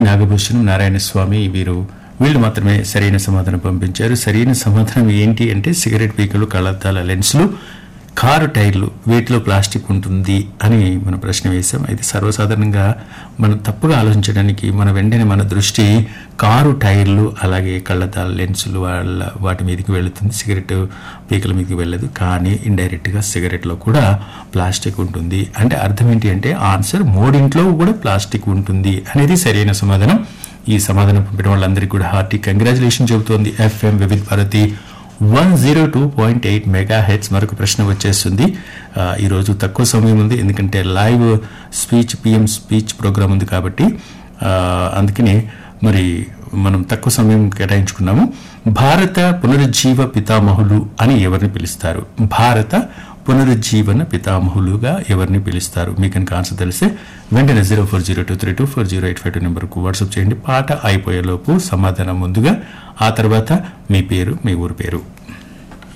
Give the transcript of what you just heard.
నాగభూషణం నారాయణ స్వామి వీరు వీళ్ళు మాత్రమే సరైన సమాధానం పంపించారు సరైన సమాధానం ఏంటి అంటే సిగరెట్ పీకలు కళ్ళద్దాల లెన్సులు కారు టైర్లు వీటిలో ప్లాస్టిక్ ఉంటుంది అని మన ప్రశ్న వేశాం అయితే సర్వసాధారణంగా మనం తప్పుగా ఆలోచించడానికి మన వెంటనే మన దృష్టి కారు టైర్లు అలాగే కళ్ళద్దాల లెన్సులు వాళ్ళ వాటి మీదకి వెళుతుంది సిగరెట్ పీకల మీదకి వెళ్ళదు కానీ ఇండైరెక్ట్గా సిగరెట్లో కూడా ప్లాస్టిక్ ఉంటుంది అంటే అర్థం ఏంటి అంటే ఆన్సర్ మూడింట్లో కూడా ప్లాస్టిక్ ఉంటుంది అనేది సరైన సమాధానం ఈ సమాధానం పంపిన వాళ్ళందరికీ కూడా హార్టీ కంగ్రాచులేషన్ చెబుతోంది FM Vividh Bharati one zero two point eight mega heads మరొక ప్రశ్న వచ్చేస్తుంది ఆ, ఈరోజు తక్కువ సమయం ఉంది ఎందుకంటే live speech PM speech programme ఉంది కాబట్టి ఆ, అందుకని మరి మనం తక్కువ సమయం కేటాయించుకున్నాము భారత పునరుజ్జీవ పితామహులు అని ఎవరిని పిలుస్తారు భారత పునరుజ్జీవన పితామహులుగా ఎవరిని పిలుస్తారు మీకు కనుక ఆన్సర్ తెలిస్తే వెంటనే zero four zero two three two four zero eight five two నెంబర్కు వాట్సాప్ చేయండి పాట అయిపోయేలోపు సమాధానం ముందుగా ఆ తర్వాత మీ పేరు మీ ఊరు పేరు